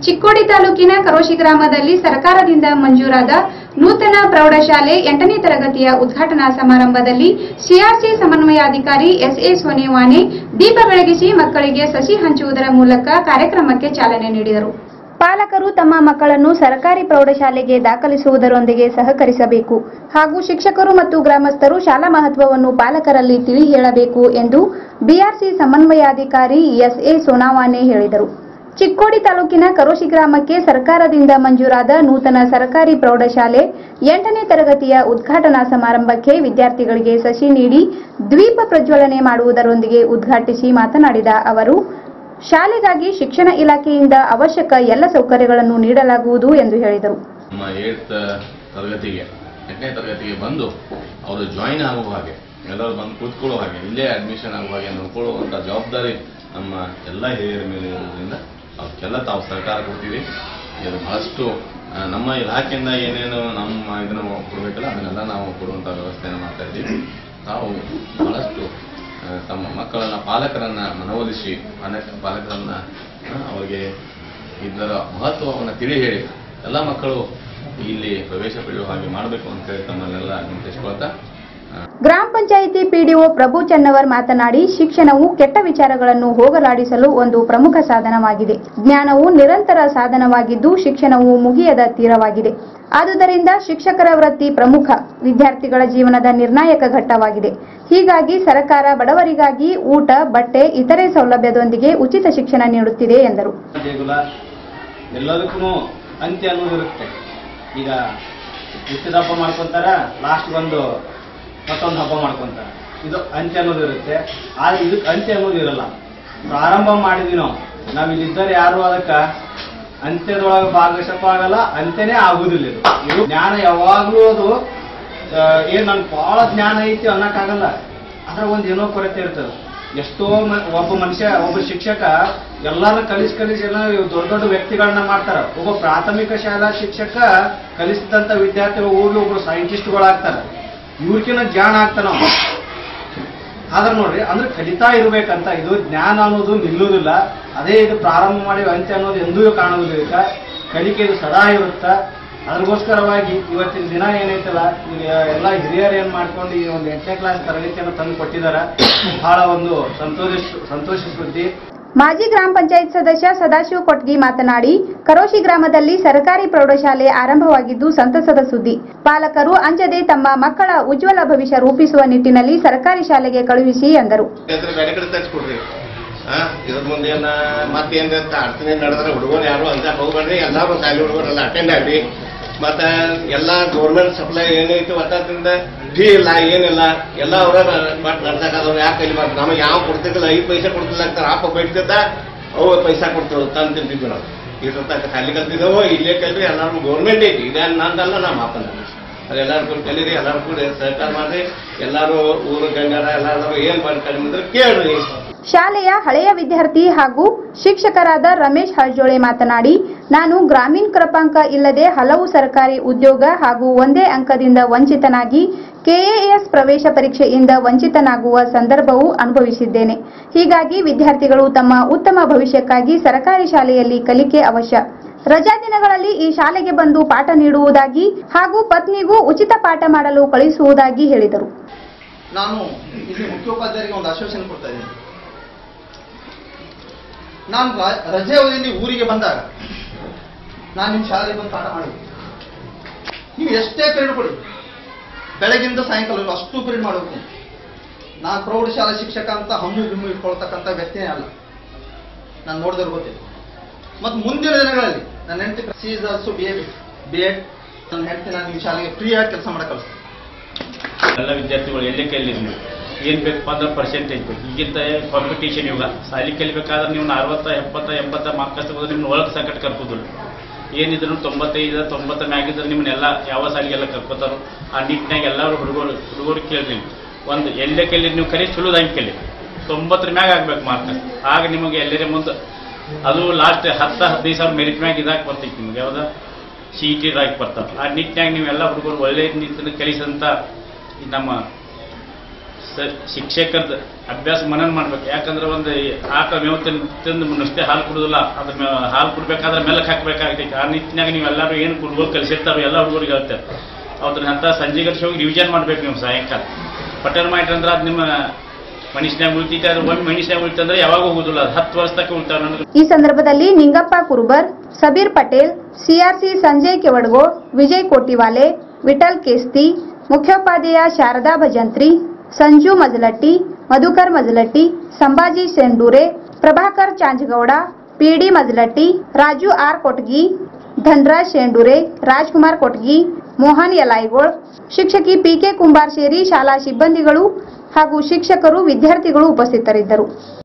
ಚಿಕ್ಕೋಡಿ ತಾಲೂಕಿನ ಕರೋಶಿ ಗ್ರಾಮದಲ್ಲಿ ಸರ್ಕಾರದಿಂದ ಮಂಜೂರಾದ ನೂತನ ಪ್ರೌಢಶಾಲೆ ಎಂಟನೇ ತರಗತಿಯ ಉದ್ಘಾಟನಾ ಸಮಾರಂಭದಲ್ಲಿ ಸಿಆರ್ಸಿ ಸಮನ್ವಯಾಧಿಕಾರಿ ಎಸ್ಎ ಸೋನೇವಾನೆ ದೀಪ ಬೆಳಗಿಸಿ ಮಕ್ಕಳಿಗೆ ಸಸಿ ಹಂಚುವುದರ ಮೂಲಕ ಕಾರ್ಯಕ್ರಮಕ್ಕೆ ಚಾಲನೆ ನೀಡಿದರು ಪಾಲಕರು ತಮ್ಮ ಮಕ್ಕಳನ್ನು ಸರ್ಕಾರಿ ಪ್ರೌಢಶಾಲೆಗೆ ದಾಖಲಿಸುವುದರೊಂದಿಗೆ ಸಹಕರಿಸಬೇಕು ಹಾಗೂ ಶಿಕ್ಷಕರು ಮತ್ತು ಗ್ರಾಮಸ್ಥರು ಶಾಲಾ ಮಹತ್ವವನ್ನು ಪಾಲಕರಲ್ಲಿ ತಿಳಿ ಹೇಳಬೇಕು ಎಂದು ಬಿಆರ್ಸಿ ಸಮನ್ವಯಾಧಿಕಾರಿ ಎಸ್ಎ ಸೋನಾವಾನೆ ಹೇಳಿದರು ಚಿಕ್ಕೋಡಿ ತಾಲೂಕಿನ ಕರೋಶಿ ಗ್ರಾಮಕ್ಕೆ ಸರ್ಕಾರದಿಂದ ಮಂಜೂರಾದ ನೂತನ ಸರ್ಕಾರಿ ಪ್ರೌಢಶಾಲೆ ಎಂಟನೇ ತರಗತಿಯ ಉದ್ಘಾಟನಾ ಸಮಾರಂಭಕ್ಕೆ ವಿದ್ಯಾರ್ಥಿಗಳಿಗೆ ಸಸಿ ನೀಡಿ ದ್ವೀಪ ಪ್ರಜ್ವಲನೆ ಮಾಡುವುದರೊಂದಿಗೆ ಉದ್ಘಾಟಿಸಿ ಮಾತನಾಡಿದ ಅವರು ಶಾಲೆಗಾಗಿ ಶಿಕ್ಷಣ ಇಲಾಖೆಯಿಂದ ಅವಶ್ಯಕ ಎಲ್ಲ ಸೌಕರ್ಯಗಳನ್ನು ನೀಡಲಾಗುವುದು ಎಂದು ಹೇಳಿದರು ನಮ್ಮ ಏಟ್ ತರಗತಿಗೆ ಎಂಟನೇ ತರಗತಿಗೆ ಬಂದು ಅವರು ಜಾಯಿನ್ ಆಗುವ ಹಾಗೆ ಎಲ್ಲರೂ ಬಂದು ಕೂತ್ಕೊಳ್ಳೋ ಹಾಗೆ ಇಲ್ಲೇ ಅಡ್ಮಿಷನ್ ಆಗುವ ಹಾಗೆ ನೋಡ್ಕೊಳ್ಳುವಂಥ ಜವಾಬ್ದಾರಿ ನಮ್ಮ ಎಲ್ಲ ಹಿರಿಯರ ಮೇಲೆ ಇರೋದ್ರಿಂದ ಅವಕ್ಕೆಲ್ಲ ತಾವು ಸಹಕಾರ ಕೊಡ್ತೀವಿ ಇದು ಬಹಳಷ್ಟು ಆ, ನಮ್ಮ ಇಲಾಖೆಯಿಂದ ಏನೇನು ನಮ್ಮ ಇದನ್ನು ಕೊಡಬೇಕಲ್ಲ ಅದನ್ನೆಲ್ಲ ನಾವು ಕೊಡುವಂಥ ವ್ಯವಸ್ಥೆಯನ್ನು ಮಾಡ್ತಾ ಇದ್ದೀವಿ ತಾವು ಬಹಳಷ್ಟು ಆ, ತಮ್ಮ ಮಕ್ಕಳನ್ನ ಪಾಲಕರನ್ನ ಮನವೊಲಿಸಿ ಪಾಲಕ ಪಾಲಕರನ್ನ ಆ, ಅವರಿಗೆ ಇದರ ಮಹತ್ವವನ್ನು ತಿಳಿ ಹೇಳಿ ಎಲ್ಲ ಮಕ್ಕಳು ಇಲ್ಲಿ ಪ್ರವೇಶ ಪಡೆಯುವ ಹಾಗೆ ಮಾಡಬೇಕು ಅಂತ ಹೇಳಿ ತಮ್ಮನ್ನೆಲ್ಲ ವಿನಂತಿಸ್ಕೊಳ್ತಾ ಆ, ಗ್ರಾಮ ಪಂಚಾಯಿತಿ ಪಿಡಿಒ ಪ್ರಭು ಚನ್ನವರ್ ಮಾತನಾಡಿ ಶಿಕ್ಷಣವು ಕೆಟ್ಟ ವಿಚಾರಗಳನ್ನು ಹೋಗಲಾಡಿಸಲು ಒಂದು ಪ್ರಮುಖ ಸಾಧನವಾಗಿದೆ ಜ್ಞಾನವು ನಿರಂತರ ಸಾಧನವಾಗಿದ್ದು ಶಿಕ್ಷಣವು ಮುಗಿಯದ ತೀರವಾಗಿದೆ ಆದುದರಿಂದ ಶಿಕ್ಷಕರ ವೃತ್ತಿ ಪ್ರಮುಖ ವಿದ್ಯಾರ್ಥಿಗಳ ಜೀವನದ ನಿರ್ಣಾಯಕ ಘಟ್ಟವಾಗಿದೆ ಹೀಗಾಗಿ ಸರ್ಕಾರ ಬಡವರಿಗಾಗಿ ಊಟ ಬಟ್ಟೆ ಇತರೆ ಸೌಲಭ್ಯದೊಂದಿಗೆ ಉಚಿತ ಶಿಕ್ಷಣ ನೀಡುತ್ತಿದೆ ಎಂದರು ದೇಗುಲ ಎಲ್ಲದಕ್ಕೂ ಅಂತ್ಯ ಅನ್ನೋದು ಇರುತ್ತೆ ಈಗ ಹುಟ್ಟಿದ ಹಬ್ಬ ಮಾಡ್ಕೊಂತಾರ ಲಾಸ್ಟ್ ಒಂದು ಮತ್ತೊಂದು ಹಬ್ಬ ಮಾಡ್ಕೊಂತಾರ ಇದು ಅಂತ್ಯ ಅನ್ನೋದು ಇರುತ್ತೆ ಆದ್ರೆ ಇದಕ್ಕೆ ಅಂತ್ಯ ಅನ್ನೋದು ಇರಲ್ಲ ಪ್ರಾರಂಭ ಮಾಡಿದ್ವಿ ನಾವು ನಾವ್ ಇಲ್ಲಿದ್ದರೆ ಯಾರು ಅದಕ್ಕ ಅಂತ್ಯದೊಳಗೆ ಭಾಗವಹಿಸಕ್ಕೂ ಆಗಲ್ಲ ಅಂತ್ಯನೇ ಆಗುದಿಲ್ಲ ಇದು ಇದು ಜ್ಞಾನ ಯಾವಾಗ್ಲೂ ಅದು ಆ, ಏನ್ ನನ್ಗೆ ಬಹಳ ಜ್ಞಾನ ಐತಿ ಅನ್ನಕ್ಕಾಗಲ್ಲ ಅದ್ರ ಒಂದ್ ಏನೋ ಕೊರತೆ ಇರ್ತದೆ ಎಷ್ಟೋ ಮ- ಒಬ್ಬ ಮನುಷ್ಯ ಒಬ್ಬ ಶಿಕ್ಷಕ ಎಲ್ಲಾರು ಕಲಿಸಿ ಕಲಿಸಿ ಎಲ್ಲ ದೊಡ್ಡ ದೊಡ್ಡ ವ್ಯಕ್ತಿಗಳನ್ನ ಮಾಡ್ತಾರ ಒಬ್ಬ ಪ್ರಾಥಮಿಕ ಶಾಲಾ ಶಿಕ್ಷಕ ಕಲಿಸಿದಂತ ವಿದ್ಯಾರ್ಥಿಗಳು ಹೋಗಿ ಒಬ್ರು ಸೈಂಟಿಸ್ಟ್ಗಳಾಗ್ತಾರ ಇವ್ರಕಿನ ಜಾಣ ಆಗ್ತಾನ ಅವ. ಆದ್ರೆ ನೋಡ್ರಿ ಅಂದ್ರೆ ಕಲಿತಾ ಇರ್ಬೇಕಂತ ಇದು ಜ್ಞಾನ ಅನ್ನೋದು ನಿಲ್ಲುವುದಿಲ್ಲ ಅದೇ ಇದು ಪ್ರಾರಂಭ ಮಾಡಿ ಅಂತ್ಯ ಅನ್ನೋದು ಎಂದೂ ಕಾಣುವುದಿಲ್ಲ ಇದಕ್ಕ. ಕಲಿಕೆ ಇದು ಸದಾ ಇರುತ್ತ ಅದಕ್ಕೋಸ್ಕರವಾಗಿ ಇವತ್ತಿನ ದಿನ ಏನೈತಲ್ಲ ಈಗ ಎಲ್ಲ ಹಿರಿಯರು ಏನ್ ಮಾಡ್ಕೊಂಡು ಈ ಒಂದು ಎಂಟನೇ ಕ್ಲಾಸ್ ತರಗತಿಯನ್ನು ತಂದು ಕೊಟ್ಟಿದಾರ ಬಹಳ ಒಂದು ಸಂತೋಷ ಸಂತೋಷ ಸುದ್ದಿ ಮಾಜಿ ಗ್ರಾಮ ಪಂಚಾಯತ್ ಸದಸ್ಯ ಸದಾಶಿವ ಕೊಟ್ಗಿ ಮಾತನಾಡಿ ಕರೋಶಿ ಗ್ರಾಮದಲ್ಲಿ ಸರ್ಕಾರಿ ಪ್ರೌಢಶಾಲೆ ಆರಂಭವಾಗಿದ್ದು ಸಂತಸದ ಸುದ್ದಿ ಪಾಲಕರು ಅಂಜದೆ ತಮ್ಮ ಮಕ್ಕಳ ಉಜ್ವಲ ಭವಿಷ್ಯ ರೂಪಿಸುವ ನಿಟ್ಟಿನಲ್ಲಿ ಸರ್ಕಾರಿ ಶಾಲೆಗೆ ಕಳುಹಿಸಿ ಎಂದರು ಅದ್ರ ಬೇರೆ ಕಡೆ ತರಿಸ್ಕೊಡ್ರಿ ಹಾ ಇದ್ರ ಮುಂದೆ ಏನ ಮತ್ತೇನ್ ಅಡ್ಚಣೆ ನಡೆದ್ರೆ ಹುಡುಗರು ಯಾರು ಅಂತ ಹೋಗ್ಬೇಡ್ರಿ ಎಲ್ಲಾರು ಶಾಲೆ ಹುಡುಗರೆಲ್ಲ ಅಟೆಂಡ್ ಆಗ್ರಿ ಮತ್ತ ಎಲ್ಲಾ ಗೌರ್ಮೆಂಟ್ ಸಪ್ಲೈ ಏನೈತಿ ಒತ್ತದಿಂದ ಫೀ ಇಲ್ಲ ಏನಿಲ್ಲ ಎಲ್ಲ ಅವ್ರ ಬಟ್ ನಡ್ಸಕ್ಕಾದವ್ರು ಯಾಕೆ ಕಲಿಬಾರ್ದು ನಮಗೆ ಯಾವ ಕೊಡ್ತಿದ್ದಿಲ್ಲ ಐದು ಪೈಸೆ ಕೊಡ್ತಿಲ್ಲ ಅಂತಾರೆ ಆಪ ಬೈತಿದ್ದ ಅವು ಪೈಸಾ ಕೊಡ್ತಿದ್ರು ತಂದು ತಿಂತಿದ್ವಿ ನಾವು ಇದ್ರ ತನಕ ಶಾಲೆ ಕಲ್ತಿದ್ದೇವೋ ಇಲ್ಲೇ ಕಲ್ರಿ ಎಲ್ಲಾರು ಗೌರ್ಮೆಂಟ್ ಐತಿ ಈಗ ನಂದಲ್ಲ ನಮ್ಮ ಮಾಪನ ಅದೆಲ್ಲರೂ ಕೂಡ ಕಲೀರಿ ಎಲ್ಲಾರು ಕೂಡ ಸಹಕಾರ ಮಾಡ್ರಿ ಎಲ್ಲಾರು ಊರು ಗಂಗಾರ ಎಲ್ಲಾರು ಏನ್ ಮಾಡಿ ಕಡಿಮೆ ಅಂದ್ರೆ ಕೇಳ್ರಿ ಶಾಲೆಯ ಹಳೆಯ ವಿದ್ಯಾರ್ಥಿ ಹಾಗೂ ಶಿಕ್ಷಕರಾದ ರಮೇಶ್ ಹಳ್ಜೋಳೆ ಮಾತನಾಡಿ ನಾನು ಗ್ರಾಮೀಣ ಕ್ರಮಾಂಕ ಇಲ್ಲದೆ ಹಲವು ಸರ್ಕಾರಿ ಉದ್ಯೋಗ ಹಾಗೂ ಒಂದೇ ಅಂಕದಿಂದ ವಂಚಿತನಾಗಿ ಕೆಎಎಸ್ ಪ್ರವೇಶ ಪರೀಕ್ಷೆಯಿಂದ ವಂಚಿತನಾಗುವ ಸಂದರ್ಭವೂ ಅನುಭವಿಸಿದ್ದೇನೆ ಹೀಗಾಗಿ ವಿದ್ಯಾರ್ಥಿಗಳು ತಮ್ಮ ಉತ್ತಮ ಭವಿಷ್ಯಕ್ಕಾಗಿ ಸರ್ಕಾರಿ ಶಾಲೆಯಲ್ಲಿ ಕಲಿಕೆ ಅವಶ್ಯ ರಜಾ ದಿನಗಳಲ್ಲಿ ಈ ಶಾಲೆಗೆ ಬಂದು ಪಾಠ ನೀಡುವುದಾಗಿ ಹಾಗೂ ಪತ್ನಿಗೂ ಉಚಿತ ಪಾಠ ಮಾಡಲು ಕಳುಹಿಸುವುದಾಗಿ ಹೇಳಿದರು ನಾನು ಇಲ್ಲಿ ಮುಖ್ಯೋಪಾಧ್ಯಾಯರಿಗೆ ಒಂದು ಆಶ್ವಾಸನೆ ಕೊಡ್ತಾ ಇದ್ದೀನಿ ನಾನು ರ- ರಜೆ ಅವಧಿಯಲ್ಲಿ ಊರಿಗೆ ಬಂದಾಗ ನಾನು ನಿಮ್ಮ ಶಾಲೆಗೆ ಬಂದು ಪಾಠ ಮಾಡಬೇಕು ನೀವು ಎಷ್ಟೇ ಪೀರಿಯಡ್ ಕೊಡಿ ಬೆಳಗಿಂದ ಸಾಯಂಕಾಲ ಅಷ್ಟು ಪೀರಿಯಡ್ ಮಾಡಬೇಕು ನಾನು ಪ್ರೌಢಶಾಲಾ ಶಿಕ್ಷಕ ಅಂತ ಹಮ್ಮು ಬಿಮ್ಮು ಇಟ್ಕೊಳ್ತಕ್ಕಂಥ ವ್ಯಕ್ತಿನೇ ಅಲ್ಲ ನಾನು ನೋಡಿದ್ರೆ ಗೊತ್ತಿಲ್ಲ ಮತ್ತು ಮುಂದಿನ ದಿನಗಳಲ್ಲಿ ನನ್ನ ಹೆಂಡತಿ she is also B A B Ed ನನ್ನ ಹೆಂಡತಿ ನಾನು ನಿಮ್ಮ ಶಾಲೆಗೆ ಫ್ರೀಯಾಗಿ ಕೆಲಸ ಮಾಡಕ್ಕೆ ಕಳಿಸ್ತೀನಿ ಎಲ್ಲ ವಿದ್ಯಾರ್ಥಿಗಳು ಎಲ್ಲೇ ಕಲಿ ನೀವು ಏನು ಬೇಕಪ್ಪ ಅಂದ್ರೆ ಪರ್ಸೆಂಟೇಜ್ ಬೇಕು ಈಗಿಂತ ಕಾಂಪಿಟೇಷನ್ ಯುಗ ಸಾಲಿ ಕಲಿಬೇಕಾದ್ರೆ ನೀವು ಅರವತ್ತ ಎಪ್ಪತ್ತ ಎಂಬತ್ತ ಮಾರ್ಕ್ಸ್ ತೆಗೆದು ನಿಮ್ನ ಒಳಗೆ ಸಂಕಟ ಕರ್ಕೋದಿಲ್ಲ ಏನಿದ್ರು ತೊಂಬತ್ತೈದು ತೊಂಬತ್ತ ಮ್ಯಾಗಿದ್ರೆ ನಿಮ್ಮನ್ನೆಲ್ಲ ಯಾವ ಸಾಲಿಗೆಲ್ಲ ಕರ್ಕೋತಾರೋ ಆ ನಿಟ್ಟಿನಾಗ ಎಲ್ಲರೂ ಹುಡುಗರು ಹುಡುಗರು ಕೇಳ್ರಿ ಒಂದು ಎಲ್ಲೇ ಕಲಿ ನೀವು ಕಲಿ ಚಲೋದಾಗಿ ಕಲಿ ತೊಂಬತ್ತರ ಮ್ಯಾಗ ಆಗ್ಬೇಕು ಮಾರ್ಕ್ಸ್ ಆಗ ನಿಮಗೆ ಎಲ್ಲರೇ ಮುಂದೆ ಅದು ಲಾಸ್ಟ್ ಹತ್ತು ಹದಿನೈದು ಸಾವಿರ ಮೆರಿಟ್ ಮ್ಯಾಗ ಇದಾಗಿ ಬರ್ತೈತಿ ನಿಮ್ಗೆ ಯಾವ್ದ ಸಿ ಇ ಟಿ ಇದಾಗಿ ಬರ್ತಾವೆ ಆ ನಿಟ್ಟಿನಾಗ ನೀವೆಲ್ಲ ಹುಡುಗರು ಒಳ್ಳೆ ನಿಟ್ಟಿನ ಕಲಿಸಂತ ಈ ನಮ್ಮ ಸ ಶಿಕ್ಷಕರದ ಅಭ್ಯಾಸ ಮನನ್ ಮಾಡ್ಬೇಕು ಯಾಕಂದ್ರೆ ಒಂದು ಆಕಳ ಮೇವು ತಿಂದು ತಿಂದು ನುಷ್ಟೇ ಹಾಲು ಕುಡುದಿಲ್ಲ ಅದ್ರ ಮೇ ಹಾಲು ಕುಡ್ಬೇಕಾದ್ರೆ ಮೆಲ್ಲಕ್ಕೆ ಹಾಕ್ಬೇಕಾಗ್ತೈತಿ ಆ ನಿಟ್ಟಿನಾಗ ನೀವು ಎಲ್ಲರೂ ಏನು ಹುಡುಗರು ಕಲಿಸಿರ್ತಾರೋ ಎಲ್ಲ ಹುಡುಗರಿಗೆ ಹೇಳ್ತಾರೆ ಅವ್ರನ್ನ ಅಂತ ಸಂಜೆ ಗರ್ಷ ಹೋಗಿ ರಿವಿಷನ್ ಮಾಡ್ಬೇಕು ನೀವು ಸಾಯಂಕಾಲ ಪಟೇಲ್ ಮಾಡ್ರಿ ಅಂದ್ರೆ ಅದು ನಿಮ್ಮ ಮನುಷ್ಯನಾಗ ಉಳಿತೈತೆ ಅದು ಒಮ್ಮೆ ಮನುಷ್ಯನಾಗ ಉಳಿತಂದ್ರೆ ಯಾವಾಗ ಹೋಗುದಿಲ್ಲ ಅದು ಹತ್ತು ವರ್ಷ ತಕ್ಕ ಉಳಿತಾವ ನನಗೆ ಈ ಸಂದರ್ಭದಲ್ಲಿ ನಿಂಗಪ್ಪ ಕುರುಬರ್ ಸಬೀರ್ ಪಟೇಲ್ ಸಿಆರ್ಸಿ ಸಂಜಯ್ ಕೆವಡ್ಗೋ ವಿಜಯ್ ಕೋಟಿವಾಲೆ ವಿಠಲ್ ಕೇಸ್ತಿ ಮುಖ್ಯೋಪಾಧ್ಯಾಯ ಶಾರದಾ ಭಜಂತ್ರಿ ಸಂಜು ಮಜಲಟ್ಟಿ ಮಧುಕರ್ ಮಜಲಟ್ಟಿ ಸಂಭಾಜಿ ಸೆಂಡೂರೆ ಪ್ರಭಾಕರ್ ಚಾಂಜಗೌಡ ಪಿಡಿ ಮಜಲಟ್ಟಿ ರಾಜು ಆರ್ ಕೊಟ್ಗಿ ಧನ್ರಾಜ್ ಶೇಂಡೂರೆ ರಾಜ್ಕುಮಾರ್ ಕೊಟ್ಗಿ ಮೋಹನ್ ಯಲಾಯಿಗೋಳ್ ಶಿಕ್ಷಕಿ ಪಿಕೆ ಕುಂಬಾರ್ ಸೇರಿ ಶಾಲಾ ಸಿಬ್ಬಂದಿಗಳು ಹಾಗೂ ಶಿಕ್ಷಕರು ವಿದ್ಯಾರ್ಥಿಗಳು ಉಪಸ್ಥಿತರಿದ್ದರು